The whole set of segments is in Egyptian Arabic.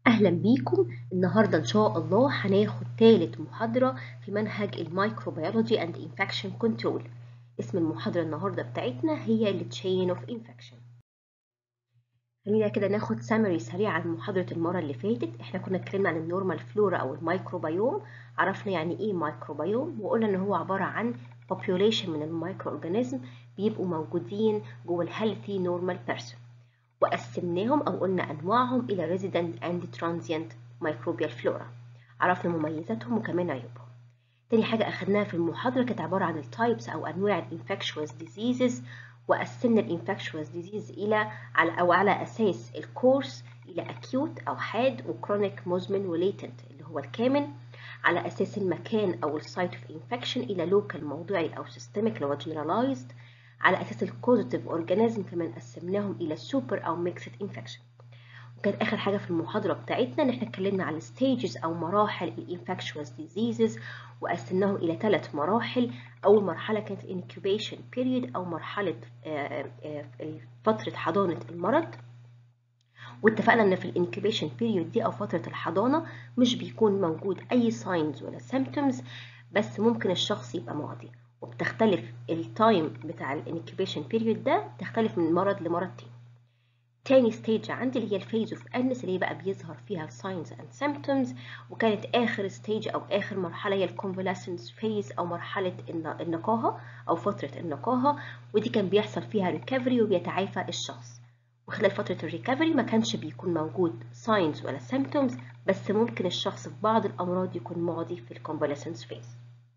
أهلا بيكم النهاردة إن شاء الله هناخد تالت محاضرة في منهج الميكروبيولوجي and infection control اسم المحاضرة النهاردة بتاعتنا هي ال chain of infection خلينا كده ناخد سامري سريع عن محاضرة المرة اللي فاتت احنا كنا اتكلمنا عن النورمال فلورا أو الميكروبيوم عرفنا يعني ايه ميكروبيوم وقلنا ان هو عبارة عن population من الميكرو اورجانيزم بيبقوا موجودين جوه الهيلثي نورمال بيرسون وقسمناهم أو قلنا أنواعهم إلى resident and transient microbial flora عرفنا مميزاتهم وكمان عيوبهم تاني حاجة أخدناها في المحاضرة كانت عبارة عن التايبس أو أنواع الانفكشوس diseases وقسمنا الانفكشوس disease إلى على أو على أساس الكورس إلى acute أو حاد وكرونيك مزمن وليتنت اللي هو الكامن على أساس المكان أو السايت اوف انفكشن إلى لوكال موضعي أو سيستميك اللي هو generalized على اساس الكوزيتيف اورجانيزم كمان قسمناهم الى سوبر او ميكسد انفكشن وكانت اخر حاجه في المحاضره بتاعتنا ان احنا اتكلمنا على الستيجز او مراحل الانفكشوس ديزيزز وقسمناهم الى ثلاث مراحل اول مرحله كانت الانكيوبيشن بيريود او مرحله فتره حضانه المرض واتفقنا ان في الانكيوبيشن بيريود دي او فتره الحضانه مش بيكون موجود اي ساينز ولا سيمبتومز بس ممكن الشخص يبقى معدي وبتختلف التايم بتاع الانكيوبيشن بيريود ده تختلف من مرض لمرض تاني تاني ستيج عندي اللي هي الفيز اوف انس اللي بقى بيظهر فيها الساينز اند سيمبتومز وكانت اخر ستيج او اخر مرحله هي الكونفالescence فيز او مرحله النقاهه او فتره النقاهه ودي كان بيحصل فيها ريكفري وبيتعافى الشخص وخلال فتره الريكفري ما كانش بيكون موجود ساينز ولا سيمبتومز بس ممكن الشخص في بعض الامراض يكون معدي في الكونفالescence فيز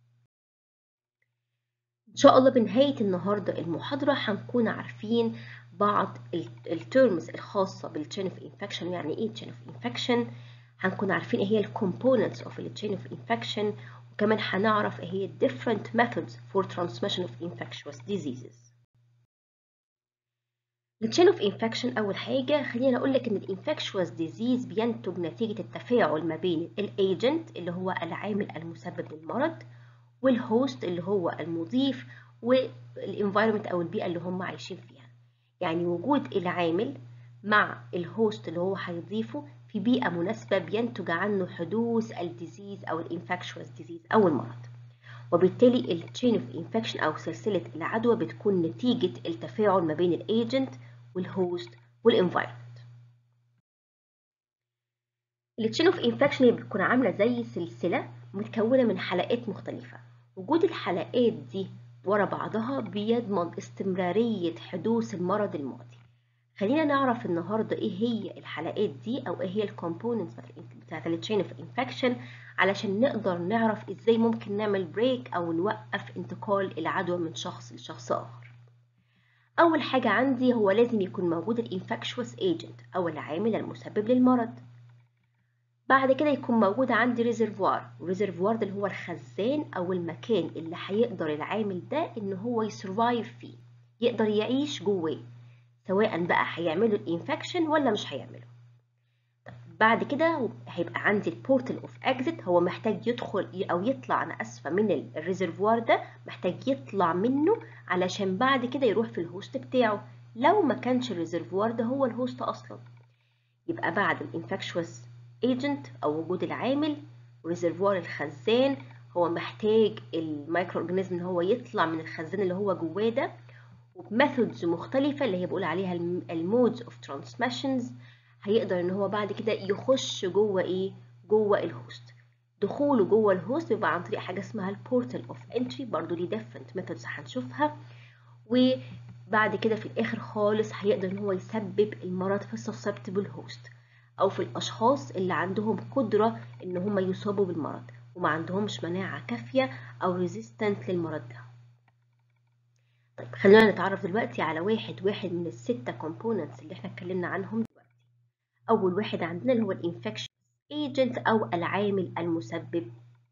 إن شاء الله بنهاية النهاردة المحاضرة هنكون عارفين بعض التيرمز الخاصة بالتشين اوف انفكشن يعني ايه تشين اوف انفكشن هنكون عارفين ايه هي الكومبوننتس اوف التشين اوف انفكشن وكمان هنعرف ايه هي different methods for transmission of infectious diseases التشين اوف انفكشن اول حاجة خلينا اقول لك ان الانفكشوس ديزيز بينتج نتيجة التفاعل ما بين الايجنت اللي هو العامل المسبب للمرض والهوست اللي هو المضيف والانفايرمنت او البيئه اللي هم عايشين فيها يعني وجود العامل مع الهوست اللي هو هيضيفه في بيئه مناسبه بينتج عنه حدوث الديزيز او الانفكشوس ديزيز او المرض وبالتالي التشين اوف انفكشن او سلسله العدوى بتكون نتيجه التفاعل ما بين الايجنت والهوست والانفايرمنت التشين اوف انفكشن بتكون عامله زي سلسله متكونه من حلقات مختلفه وجود الحلقات دي ورا بعضها بيضمن استمرارية حدوث المرض المعدي خلينا نعرف النهاردة ايه هي الحلقات دي او ايه هي الكومبوننتس بتاعت التشين اوف انفكشن علشان نقدر نعرف ازاي ممكن نعمل بريك او نوقف انتقال العدوى من شخص لشخص اخر اول حاجة عندي هو لازم يكون موجود الانفكشوس ايجنت او العامل المسبب للمرض بعد كده يكون موجود عندي ريزرفوار ريزرفوار ده اللي هو الخزان او المكان اللي هيقدر العامل ده ان هو يسرفايف فيه يقدر يعيش جواه سواء بقى هيعمله الانفكشن ولا مش هيعمله بعد كده هيبقى عندي البورتال اوف اكزيت هو محتاج يدخل او يطلع انا اسفه من الريزرفوار ده محتاج يطلع منه علشان بعد كده يروح في الهوست بتاعه لو ما كانش الريزرفوار ده هو الهوست اصلا يبقى بعد الانفكشوس ايجنت او وجود العامل ريزرفوار الخزان هو محتاج المايكرو اورجانيزم ان هو يطلع من الخزان اللي هو جواه ده وبميثودز مختلفه اللي هي بقول عليها المودز اوف ترانسميشنز هيقدر ان هو بعد كده يخش جوه ايه جوه الهوست دخوله جوه الهوست بيبقى عن طريق حاجه اسمها البورتال اوف انتري برضو دي ديفرنت ميثودز هنشوفها وبعد كده في الاخر خالص هيقدر ان هو يسبب المرض في السسبتبل هوست او في الاشخاص اللي عندهم قدرة ان هم يصابوا بالمرض وما عندهمش مناعة كافية او ريزيستنت للمرض ده طيب خلينا نتعرف دلوقتي على واحد واحد من الستة كومبوننتس اللي احنا اتكلمنا عنهم دلوقتي اول واحد عندنا اللي هو الانفكشن ايجنت او العامل المسبب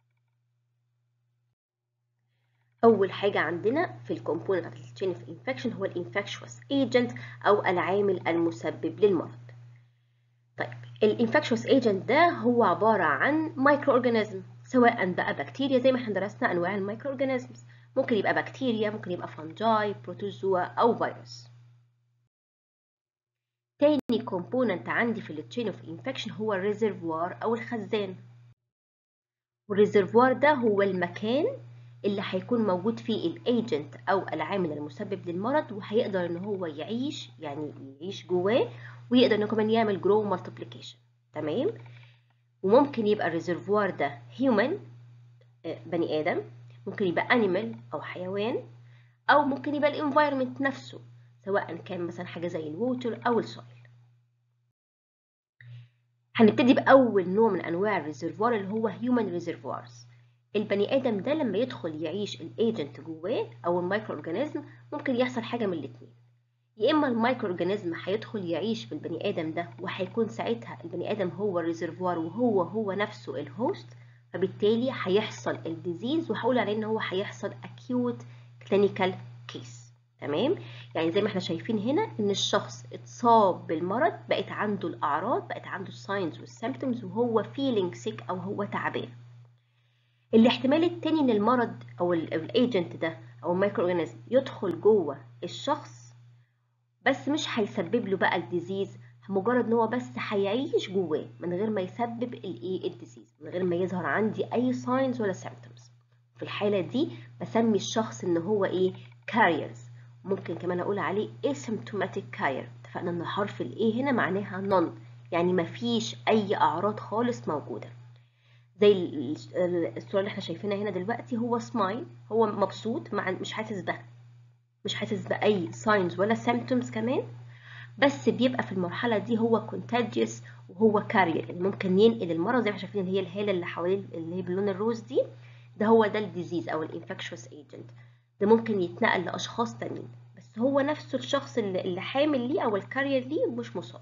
اول حاجة عندنا في الكومبوننت بتاعت التشين اوف انفكشن هو الانفكشوس ايجنت او العامل المسبب للمرض طيب الانفكشوس ايجنت ده هو عبارة عن مايكرو اورجانيزم سواء بقى بكتيريا زي ما احنا درسنا انواع المايكرو اورجانيزمز ممكن يبقى بكتيريا ممكن يبقى فانجاي بروتوزوا او فيروس تاني كومبوننت عندي في التشين اوف انفكشن هو الريزرفوار او الخزان والريزرفوار ده هو المكان اللي هيكون موجود فيه الايجنت او العامل المسبب للمرض وهيقدر ان هو يعيش يعني يعيش جواه ويقدر انه كمان يعمل جرو مالتيبليكيشن تمام وممكن يبقى الريزرفوار ده هيومن بني ادم ممكن يبقى انيمال او حيوان او ممكن يبقى الانفايرمنت نفسه سواء كان مثلا حاجه زي الووتر او السويل هنبتدي باول نوع من انواع الريزرفوار اللي هو هيومن ريزرفوارز البني ادم ده لما يدخل يعيش الايجنت جواه او المايكرو اورجانيزم ممكن يحصل حاجه من الاثنين يا اما المايكرو اورجانيزم هيدخل يعيش في البني ادم ده وهيكون ساعتها البني ادم هو الريزرفوار وهو هو نفسه الهوست فبالتالي هيحصل الديزيز وهقول عليه ان هو هيحصل acute clinical case تمام يعني زي ما احنا شايفين هنا ان الشخص اتصاب بالمرض بقت عنده الاعراض بقت عنده الساينز والسيمبتومز وهو feeling sick او هو تعبان الاحتمال التاني ان المرض او الايجنت ده او المايكرو اورجانيزم يدخل جوه الشخص بس مش هيسبب له بقى الديزيز مجرد ان هو بس هيعيش جواه من غير ما يسبب الايه الديزيز من غير ما يظهر عندي اي ساينز ولا سيمبتومز في الحاله دي بسمي الشخص ان هو ايه كاريرز ممكن كمان اقول عليه asymptomatic carrier اتفقنا ان حرف الايه هنا معناها none يعني مفيش اي اعراض خالص موجوده زي الصوره اللي احنا شايفينها هنا دلوقتي هو سمايل هو مبسوط مع مش حاسس ده مش حاسس باي ساينز ولا سيمبتومز كمان بس بيبقى في المرحله دي هو contagious وهو كارير يعني ممكن ينقل المرض زي ما شايفين اللي هي الهاله اللي حوالين اللي هي باللون الروز دي ده هو ده الديزيز او الانفكشوس ايجنت ده ممكن يتنقل لاشخاص تانيين بس هو نفسه الشخص اللي, اللي حامل ليه او الكارير ليه مش مصاب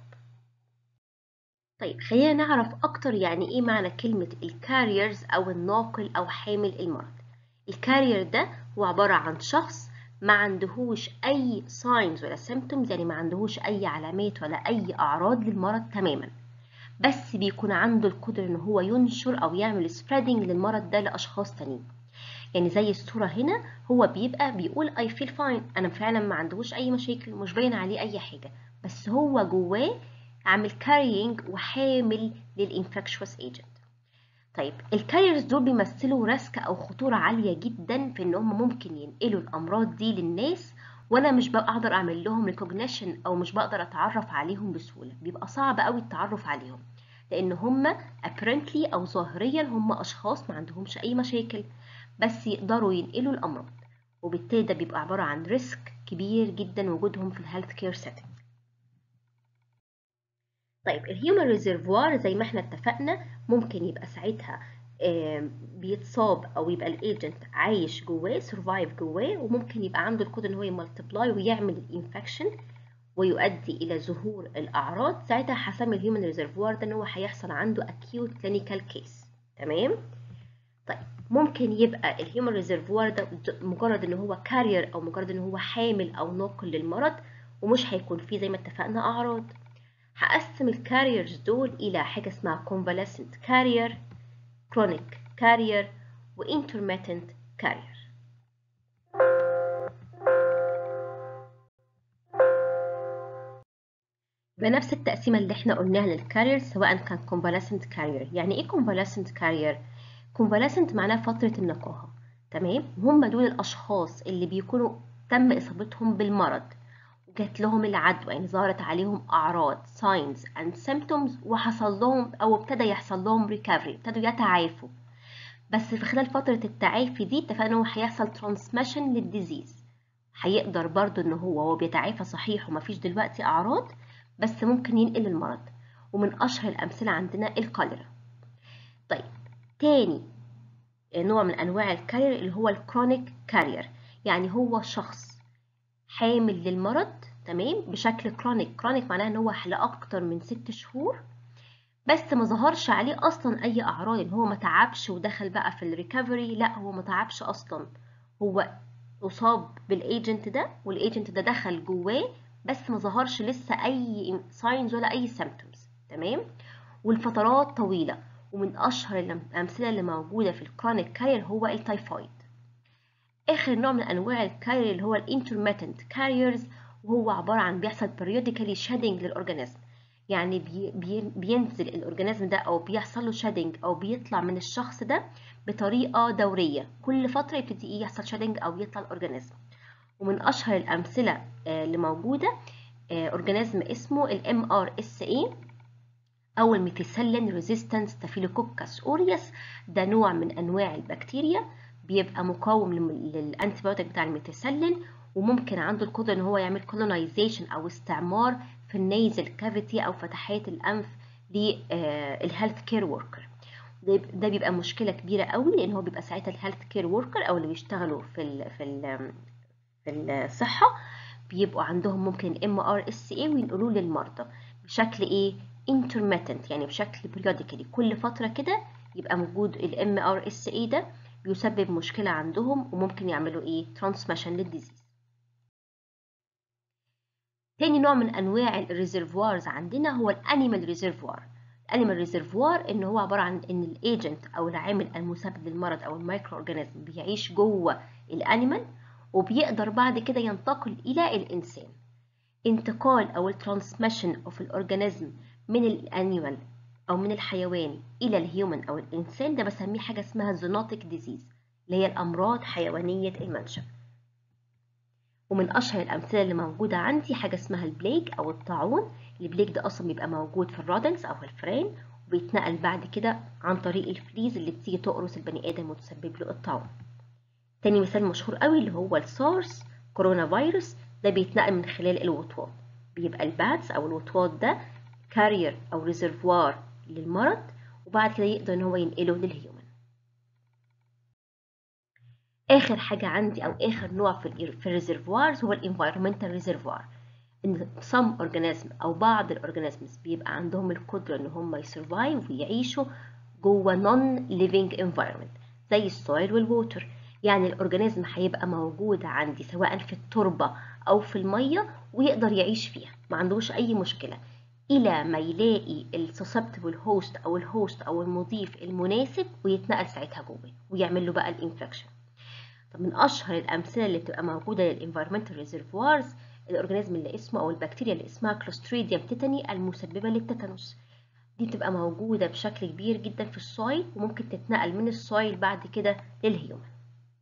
طيب خلينا نعرف اكتر يعني ايه معنى كلمة الكاريرز او الناقل او حامل المرض الكارير ده هو عبارة عن شخص ما عندهوش اي ساينز ولا سيمبتومز يعني ما عندهوش اي علامات ولا اي اعراض للمرض تماما بس بيكون عنده القدرة ان هو ينشر او يعمل سبريدنج للمرض ده لاشخاص تانيين يعني زي الصورة هنا هو بيبقى بيقول I feel fine أنا فعلا ما عندهوش أي مشاكل مش باين عليه أي حاجة بس هو جواه عامل carrying وحامل للانفكشوس ايجنت طيب الكاريرز دول بيمثلوا ريسك أو خطورة عالية جدا في إن هم ممكن ينقلوا الأمراض دي للناس وأنا مش بقدر أعمل لهم ريكوجنيشن أو مش بقدر أتعرف عليهم بسهولة بيبقى صعب أوي التعرف عليهم لأن هم apparently أو ظاهريا هم أشخاص ما عندهمش أي مشاكل بس يقدروا ينقلوا الأمراض وبالتالي ده بيبقى عبارة عن ريسك كبير جدا وجودهم في الهيلث كير سيتنج طيب الهيومن ريزرفوار زي ما احنا اتفقنا ممكن يبقى ساعتها بيتصاب او يبقى الايجنت عايش جواه سرفايف جواه وممكن يبقى عنده القدره ان هو يملتبلاي ويعمل الانفكشن ويؤدي الى ظهور الاعراض ساعتها هسمي الهيومن ريزرفوار ده ان هو هيحصل عنده acute clinical case تمام طيب ممكن يبقى الهيومن ريزرفوار ده مجرد ان هو كارير او مجرد ان هو حامل او ناقل للمرض ومش هيكون فيه زي ما اتفقنا اعراض هقسم الكاريرز دول الى حاجه اسمها convalescent carrier chronic carrier و intermittent carrier بنفس التقسيمه اللي احنا قلناها للكارير سواء كان convalescent carrier يعني ايه convalescent carrier convalescent معناه فترة النقاهة تمام هم دول الأشخاص اللي بيكونوا تم إصابتهم بالمرض وجات لهم العدوى يعني ظهرت عليهم أعراض signs and symptoms وحصل لهم أو ابتدى يحصل لهم recovery ابتدوا يتعافوا بس في خلال فترة التعافي دي اتفقنا إنه هيحصل transmission للديزيز هيقدر برضو إن هو وهو بيتعافى صحيح ومفيش دلوقتي أعراض بس ممكن ينقل المرض ومن أشهر الأمثلة عندنا الكوليرا طيب تاني نوع من انواع الكارير اللي هو الكرونيك كارير يعني هو شخص حامل للمرض تمام بشكل كرونيك كرونيك معناها ان هو لاكتر من ست شهور بس ما ظهرش عليه اصلا اي اعراض ان هو ما تعبش ودخل بقى في الريكفري لا هو ما تعبش اصلا هو اصاب بالايجنت ده والايجنت ده دخل جواه بس ما ظهرش لسه اي ساينز ولا اي سيمبتومز تمام والفترات طويله ومن أشهر الأمثلة اللي موجودة في الكرونيك كارير هو التايفويد آخر نوع من أنواع الكارير اللي هو الانترميتنت كاريرز وهو عبارة عن بيحصل periodically shedding للأورجانيزم يعني بي بي بينزل الأورجانيزم ده أو بيحصل له shedding أو بيطلع من الشخص ده بطريقة دورية كل فترة يبتدي يحصل shedding أو يطلع الأورجانيزم ومن أشهر الأمثلة اللي موجودة أورجانيزم اسمه ال MRSA أو الميثيسيلين ريزيستنس ستافيلوكوكس أوريوس ده نوع من أنواع البكتيريا بيبقى مقاوم للأنتيبيوتيك بتاع الميثيسيلين وممكن عنده القدرة إن هو يعمل كولونايزيشن أو استعمار في النيزل كافيتي أو فتحات الأنف للهيلث كير وركر ده بيبقى مشكلة كبيرة قوي لأن هو بيبقى ساعتها الهيلث كير وركر أو اللي بيشتغلوا في ال في ال في الصحة بيبقوا عندهم ممكن ام ار اس اي وينقلوه للمرضى بشكل ايه intermittent يعني بشكل periodically كل فترة كده يبقى موجود ال MRSA ده بيسبب مشكلة عندهم وممكن يعملوا ايه transmission للديزيز تاني نوع من انواع الريزرفوارز عندنا هو الانيمال ريزرفوار الانيمال ريزرفوار ان هو عبارة عن ان الايجنت او العامل المسبب للمرض او المايكرو اورجانيزم بيعيش جوه الانيمال وبيقدر بعد كده ينتقل الى الانسان انتقال او الترانسميشن اوف الاورجانيزم من الانيمال او من الحيوان الى الهيومن او الانسان ده بسميه حاجه اسمها زونوتيك ديزيز اللي هي الامراض حيوانيه المنشا ومن اشهر الامثله اللي موجوده عندي حاجه اسمها البليك او الطاعون البليك ده اصلا بيبقى موجود في الرادنس او الفران وبيتنقل بعد كده عن طريق الفليز اللي بتيجي تقرص البني ادم وتسبب له الطاعون تاني مثال مشهور قوي اللي هو السارس كورونا فيروس ده بيتنقل من خلال الوطواط بيبقى الباتس او الوطواط ده كارير او ريزرفوار للمرض وبعد كده يقدر ان هو ينقله للهيومن اخر حاجه عندي او اخر نوع في في الريزرفوارز هو الانفايرمنتال ريزرفوار ان some organism او بعض الاورجانيزمز بيبقى عندهم القدره ان هم يسرفايف ويعيشوا جوه non living environment زي السويل والووتر يعني الاورجانيزم هيبقى موجود عندي سواء في التربه او في الميه ويقدر يعيش فيها ما عندوش اي مشكله الى ما يلاقي السسبتبل هوست او الهوست او المضيف المناسب ويتنقل ساعتها جوه ويعمل له بقى الانفكشن طب من اشهر الامثله اللي بتبقى موجوده للانفيرمنتال ريزرفوارز الاورجانيزم اللي اسمه او البكتيريا اللي اسمها كلوستريديوم تيتاني المسببه للتيتانوس دي بتبقى موجوده بشكل كبير جدا في السويل وممكن تتنقل من السويل بعد كده للهيومن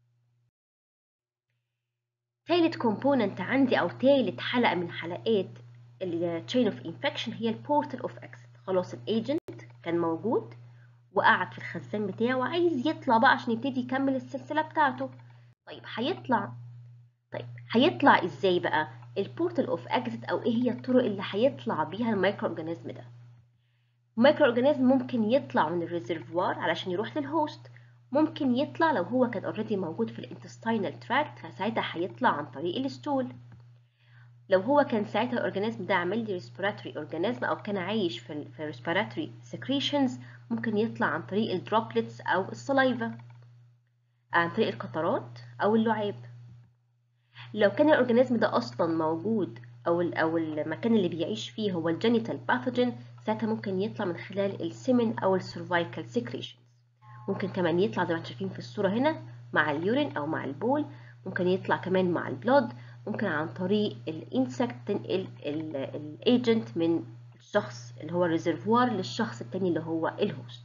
تالت كومبوننت عندي او تالت حلقه من حلقات التشين اوف انفكشن هي البورتال اوف اكسيت خلاص الايجنت كان موجود وقعد في الخزان بتاعه وعايز يطلع بقى عشان يبتدي يكمل السلسله بتاعته طيب هيطلع طيب هيطلع ازاي بقى البورتال اوف اكسيت او ايه هي الطرق اللي هيطلع بيها المايكرو اورجانيزم ده المايكرو اورجانيزم ممكن يطلع من الريزرفوار علشان يروح للهوست ممكن يطلع لو هو كان اوريدي موجود في الانتستينال تراكت فساعتها هيطلع عن طريق الستول لو هو كان ساعتها الاورجانيزم ده عامل لي ريسبيراتوري اورجانيزم او كان عايش في في ريسبيراتوري سكريشنز ممكن يطلع عن طريق الدروبلتس او السلايفا عن طريق القطرات او اللعاب لو كان الاورجانيزم ده اصلا موجود او او المكان اللي بيعيش فيه هو الجينيتال باثوجين ساعتها ممكن يطلع من خلال السيمن او السيرفايكال سكريشنز ممكن كمان يطلع زي ما انتم شايفين في الصوره هنا مع اليورين او مع البول ممكن يطلع كمان مع البلود ممكن عن طريق الانسكت تنقل الايجنت من الشخص اللي هو الريزرفوار للشخص التاني اللي هو الهوست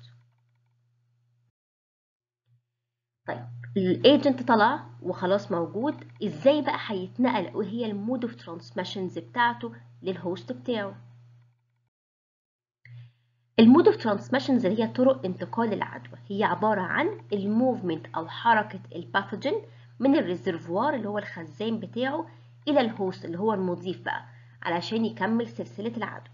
طيب الايجنت طلع وخلاص موجود ازاي بقى هيتنقل وهي المود اوف ترانسميشنز بتاعته للهوست بتاعه المود اوف ترانسميشنز اللي هي طرق انتقال العدوى هي عبارة عن الموفمنت أو حركة الباثوجين من الريزرفوار اللي هو الخزان بتاعه إلى الهوست اللي هو المضيف بقى علشان يكمل سلسلة العدوى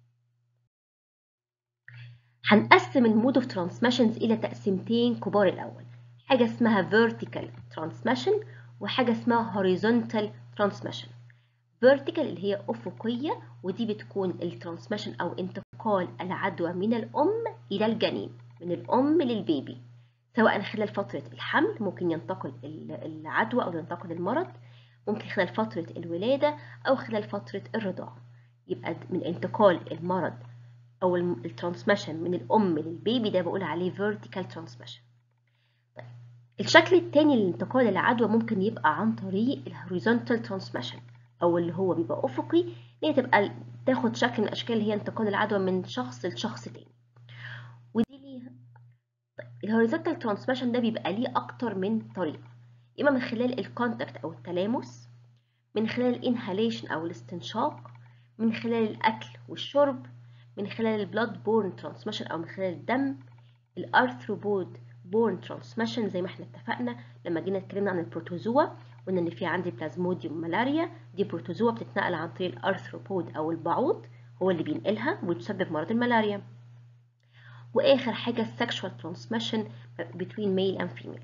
هنقسم المود اوف ترانسميشنز إلى تقسيمتين كبار الأول حاجة اسمها vertical transmission وحاجة اسمها horizontal transmission vertical اللي هي أفقية ودي بتكون الترانسميشن أو انتقال العدوى من الأم إلى الجنين من الأم للبيبي سواء خلال فترة الحمل ممكن ينتقل العدوى أو ينتقل المرض ممكن خلال فترة الولادة أو خلال فترة الرضاعة يبقى من انتقال المرض أو الترانسميشن من الأم للبيبي ده بقول عليه vertical transmission طيب الشكل التاني لانتقال العدوى ممكن يبقى عن طريق الهوريزونتال transmission او اللي هو بيبقى افقي ان هي تبقى تاخد شكل من اشكال اللي هي انتقال العدوى من شخص لشخص تاني ودي ليها الهوريزونتال ترانسميشن ده بيبقى ليه اكتر من طريقه اما من خلال الكونتاكت او التلامس من خلال الانهاليشن او الاستنشاق من خلال الاكل والشرب من خلال البلاد بورن ترانسميشن او من خلال الدم الارثروبود بورن ترانسميشن زي ما احنا اتفقنا لما جينا اتكلمنا عن البروتوزوا قلنا ان في عندي بلازموديوم ملاريا دي بروتوزوا بتتنقل عن طريق الارثروبود او البعوض هو اللي بينقلها وبتسبب مرض الملاريا واخر حاجه السكشوال ترانسميشن between male and female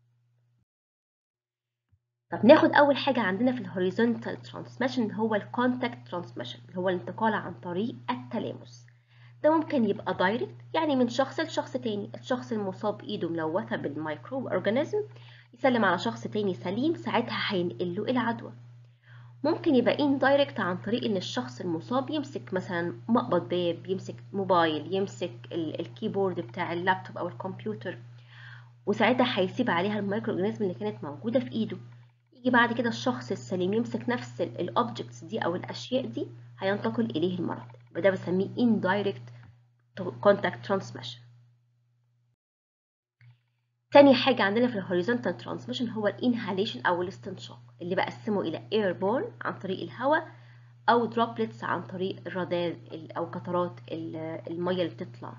طب ناخد اول حاجه عندنا في الهوريزونتال ترانسميشن هو الكونتاكت ترانسميشن اللي هو الانتقال عن طريق التلامس ده ممكن يبقى دايركت يعني من شخص لشخص تاني الشخص المصاب ايده ملوثه بالميكروب اورجانيزم يسلم على شخص تاني سليم ساعتها هينقل له العدوى ممكن يبقى ان دايركت عن طريق ان الشخص المصاب يمسك مثلا مقبض باب يمسك موبايل يمسك الكيبورد بتاع اللابتوب او الكمبيوتر وساعتها هيسيب عليها الميكرو اورجانيزم اللي كانت موجوده في ايده يجي بعد كده الشخص السليم يمسك نفس الاوبجكتس دي او الاشياء دي هينتقل اليه المرض يبقى ده بسميه indirect contact transmission تاني حاجة عندنا في الهوريزونتال ترانسميشن هو الانهاليشن أو الاستنشاق اللي بقسمه إلى airborne عن طريق الهواء أو droplets عن طريق الرذاذ أو قطرات المية اللي بتطلع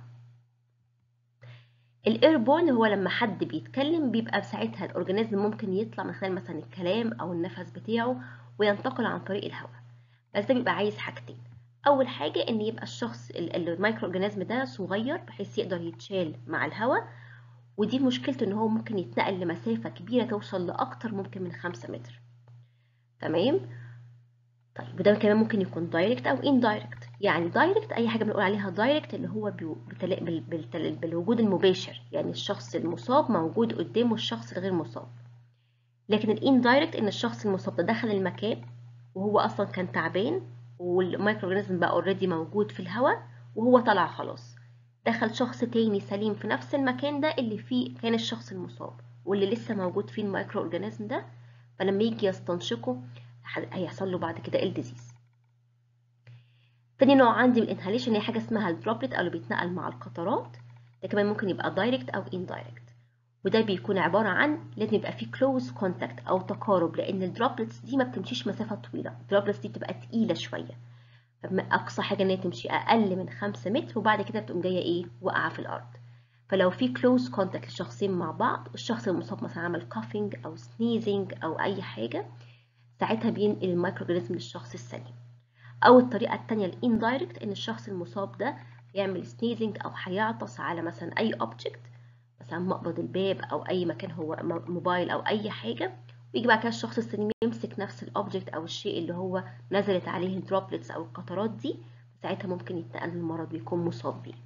الايربورن هو لما حد بيتكلم بيبقى ساعتها الاورجانيزم ممكن يطلع من خلال مثلا الكلام او النفس بتاعه وينتقل عن طريق الهواء بس ده بيبقى عايز حاجتين اول حاجه ان يبقى الشخص الميكرو اورجانيزم ده صغير بحيث يقدر يتشال مع الهواء ودي مشكلته ان هو ممكن يتنقل لمسافه كبيره توصل لاكتر ممكن من 5 متر تمام طيب وده كمان ممكن يكون دايركت او اندايركت يعني دايركت اي حاجه بنقول عليها دايركت اللي هو بتل... بتل... بالوجود المباشر يعني الشخص المصاب موجود قدامه الشخص الغير مصاب لكن الاندايركت ان الشخص المصاب ده دخل المكان وهو اصلا كان تعبان والمايكرو اورجانيزم بقى اوريدي موجود في الهواء وهو طلع خلاص دخل شخص تاني سليم في نفس المكان ده اللي فيه كان الشخص المصاب واللي لسه موجود فيه المايكرو اورجانيزم ده فلما يجي يستنشقه هيحصل له بعد كده الديزيز تاني نوع عندي من الانهاليشن هي حاجه اسمها الدروبلت او اللي بيتنقل مع القطرات ده كمان ممكن يبقى دايركت او اندايركت وده بيكون عباره عن لازم يبقى فيه كلوز كونتاكت او تقارب لان الدروبلتس دي ما بتمشيش مسافه طويله الدروبلتس دي بتبقى تقيله شويه اقصى حاجه ان هي تمشي اقل من 5 متر وبعد كده بتقوم جايه ايه واقعه في الارض فلو في كلوز كونتاكت لشخصين مع بعض الشخص المصاب مثلا عمل كافينج او سنيزنج او اي حاجه ساعتها بينقل المايكرو اورجانيزم للشخص السليم او الطريقه الثانيه الاندايركت ان الشخص المصاب ده يعمل سنيزنج او هيعطس على مثلا اي اوبجكت مثلا مقبض الباب او اي مكان هو موبايل او اي حاجه ويجي بعد كده الشخص السليم يمسك نفس الاوبجكت او الشيء اللي هو نزلت عليه الدروبلتس او القطرات دي ساعتها ممكن يتنقل المرض ويكون مصاب بيه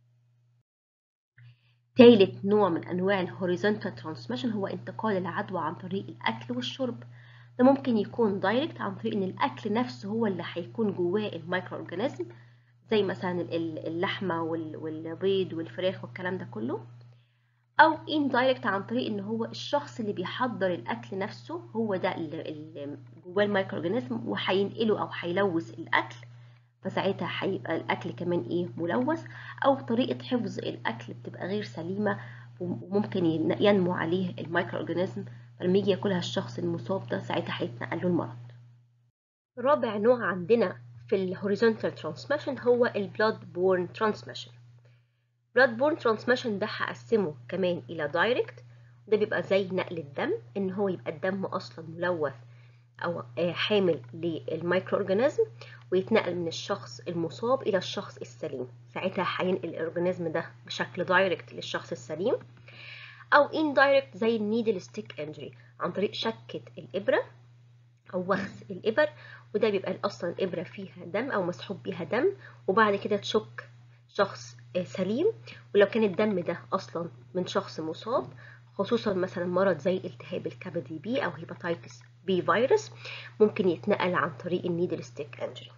ثالث نوع من انواع الهوريزونتال ترانسميشن هو انتقال العدوى عن طريق الاكل والشرب ده ممكن يكون دايركت عن طريق ان الاكل نفسه هو اللي هيكون جواه المايكرو اورجانيزم زي مثلا اللحمه والبيض والفراخ والكلام ده كله او اندايركت عن طريق ان هو الشخص اللي بيحضر الاكل نفسه هو ده اللي جواه المايكرو اورجانيزم وهينقله او هيلوث الاكل فساعتها هيبقى الاكل كمان ايه ملوث او طريقه حفظ الاكل بتبقى غير سليمه وممكن ينمو عليه المايكرو اورجانيزم فلما يجي ياكلها الشخص المصاب ده ساعتها هيتنقل له المرض رابع نوع عندنا في الهوريزونتال ترانسميشن هو البلاد بورن ترانسميشن blood borne transmission ده هقسمه كمان الى دايركت ده بيبقى زي نقل الدم ان هو يبقى الدم اصلا ملوث او حامل للمايكرو اورجانيزم ويتنقل من الشخص المصاب الى الشخص السليم ساعتها هينقل الاورجانيزم ده بشكل دايركت للشخص السليم او indirect زي النيدل ستيك انجري عن طريق شكة الابرة او وخز الابر وده بيبقى اصلا الابرة فيها دم او مسحوب بيها دم وبعد كده تشك شخص سليم ولو كان الدم ده اصلا من شخص مصاب خصوصا مثلا مرض زي التهاب الكبدي بي او هيباتيتس بي فيروس ممكن يتنقل عن طريق النيدل ستيك انجري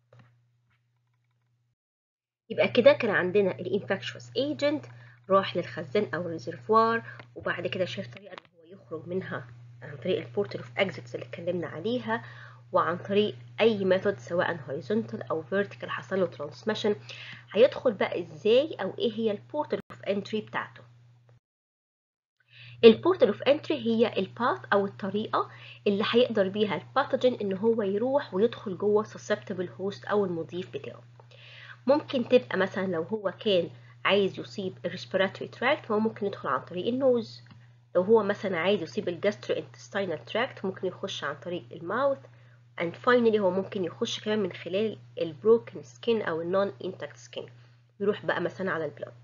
يبقى كده كان عندنا الانفكشوس ايجنت راح للخزان او الريزرفوار وبعد كده شاف طريقه ان هو يخرج منها عن طريق البورتال اوف اكزيتس اللي اتكلمنا عليها وعن طريق اي ميثود سواء horizontal او vertical حصل له transmission هيدخل بقى ازاي او ايه هي البورتال اوف انتري بتاعته البورتال اوف انتري هي الباث او الطريقه اللي هيقدر بيها الباثوجين ان هو يروح ويدخل جوه susceptible host او المضيف بتاعه ممكن تبقى مثلا لو هو كان عايز يصيب الريسبيراتوري تراكت فهو ممكن يدخل عن طريق النوز لو هو مثلا عايز يصيب الجاسترو انتستينال تراكت ممكن يخش عن طريق الماوث and finally هو ممكن يخش كمان من خلال البروكن سكين او النون انتاكت سكين يروح بقى مثلا على البلاد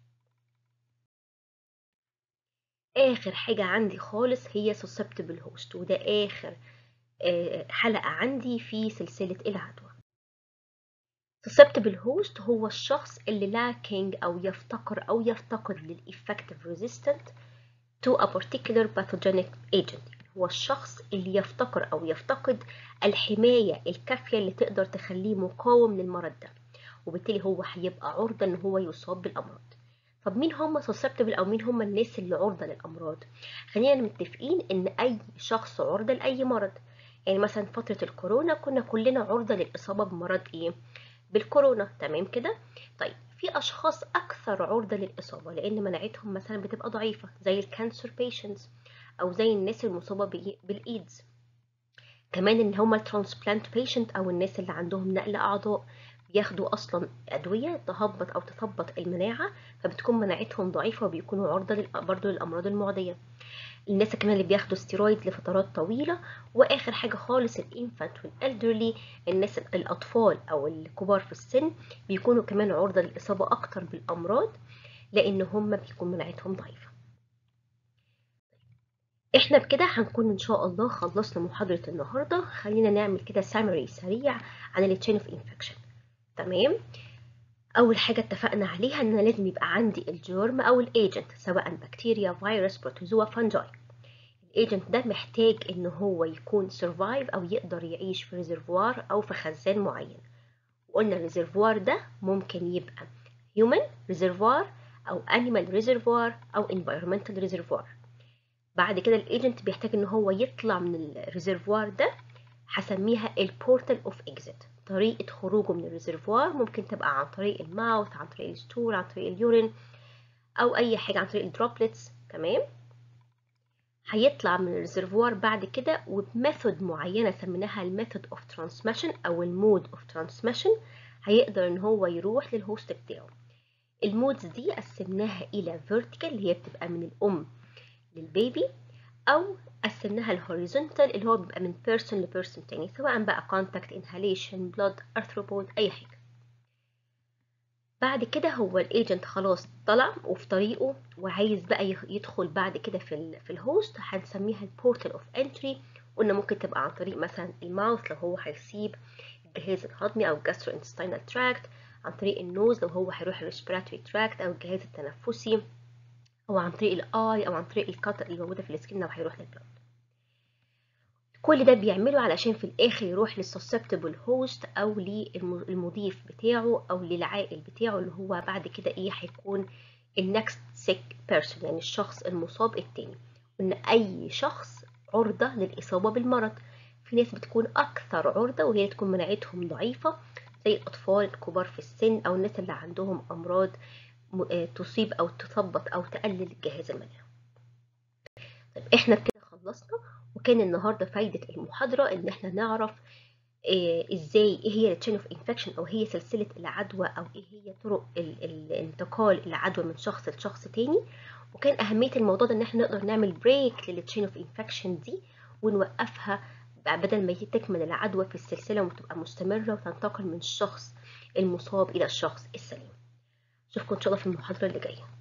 اخر حاجة عندي خالص هي susceptible host وده اخر حلقة عندي في سلسلة العدوى susceptible host هو الشخص اللي lacking او يفتقر او يفتقد للeffective resistant to a particular pathogenic agent هو الشخص اللي يفتقر أو يفتقد الحماية الكافية اللي تقدر تخليه مقاوم للمرض ده وبالتالي هو هيبقى عرضة إن هو يصاب بالأمراض طب مين هم susceptible أو مين هم الناس اللي عرضة للأمراض خلينا متفقين إن أي شخص عرضة لأي مرض يعني مثلا فترة الكورونا كنا كلنا عرضة للإصابة بمرض إيه بالكورونا تمام كده طيب في أشخاص أكثر عرضة للإصابة لأن مناعتهم مثلا بتبقى ضعيفة زي الكانسر بيشنتس او زي الناس المصابه بالايدز كمان ان هما الترانسبلانت بيشنت او الناس اللي عندهم نقل اعضاء بياخدوا اصلا ادويه تهبط او تثبط المناعه فبتكون مناعتهم ضعيفه وبيكونوا عرضه برضه للامراض المعديه الناس كمان اللي بياخدوا ستيرويد لفترات طويله واخر حاجه خالص الانفانت والالدرلي الناس الاطفال او الكبار في السن بيكونوا كمان عرضه للاصابه اكتر بالامراض لان هم بيكون مناعتهم ضعيفه احنا بكده هنكون ان شاء الله خلصنا محاضرة النهاردة خلينا نعمل كده سامري سريع عن التشين اوف انفكشن تمام اول حاجة اتفقنا عليها ان انا لازم يبقى عندي الجرم او الايجنت سواء بكتيريا فيروس بروتوزوا فانجاي الايجنت ده محتاج ان هو يكون سرفايف او يقدر يعيش في ريزرفوار او في خزان معين وقلنا الريزرفوار ده ممكن يبقى human ريزرفوار او animal ريزرفوار او environmental ريزرفوار بعد كده الايجنت بيحتاج ان هو يطلع من الريزرفوار ده هسميها البورتال اوف اكزيت طريقة خروجه من الريزرفوار ممكن تبقى عن طريق الماوث عن طريق الستول عن طريق اليورين او اي حاجة عن طريق الدروبلتس تمام هيطلع من الريزرفوار بعد كده وبميثود معينة سميناها الميثود اوف ترانسميشن او المود اوف ترانسميشن هيقدر ان هو يروح للهوست بتاعه المودز دي قسمناها الى فيرتيكال اللي هي بتبقى من الام للبيبي او قسمناها الهوريزونتال اللي هو بيبقى من بيرسون لبيرسون تاني سواء بقى كونتاكت انهاليشن بلود ارثروبود اي حاجه بعد كده هو الايجنت خلاص طلع وفي طريقه وعايز بقى يدخل بعد كده في ال في الهوست هنسميها البورتال اوف انتري قلنا ممكن تبقى عن طريق مثلا الماوث لو هو هيسيب الجهاز الهضمي او الجاسترو انتستينال تراكت عن طريق النوز لو هو هيروح الريسبيراتوري تراكت او الجهاز التنفسي او عن طريق الاي او عن طريق الكات اللي موجوده في السكين لو هيروح للبلد كل ده بيعمله علشان في الاخر يروح للسسبتبل هوست او للمضيف بتاعه او للعائل بتاعه اللي هو بعد كده ايه هيكون النكست سيك بيرسون يعني الشخص المصاب التاني وان اي شخص عرضة للإصابة بالمرض في ناس بتكون أكثر عرضة وهي تكون مناعتهم ضعيفة زي الأطفال الكبار في السن أو الناس اللي عندهم أمراض تصيب أو تثبط أو تقلل الجهاز المناعي طيب احنا كده خلصنا وكان النهاردة فايدة المحاضرة ان احنا نعرف إيه ازاي ايه هي التشين اوف انفكشن او هي سلسلة العدوى او ايه هي طرق ال الانتقال العدوى من شخص لشخص تاني وكان اهمية الموضوع ده ان احنا نقدر نعمل بريك للتشين اوف انفكشن دي ونوقفها بدل ما تكمل العدوى في السلسلة وتبقى مستمرة وتنتقل من الشخص المصاب إلى الشخص السليم أشوفكم إن شاء الله في المحاضرة اللي جاية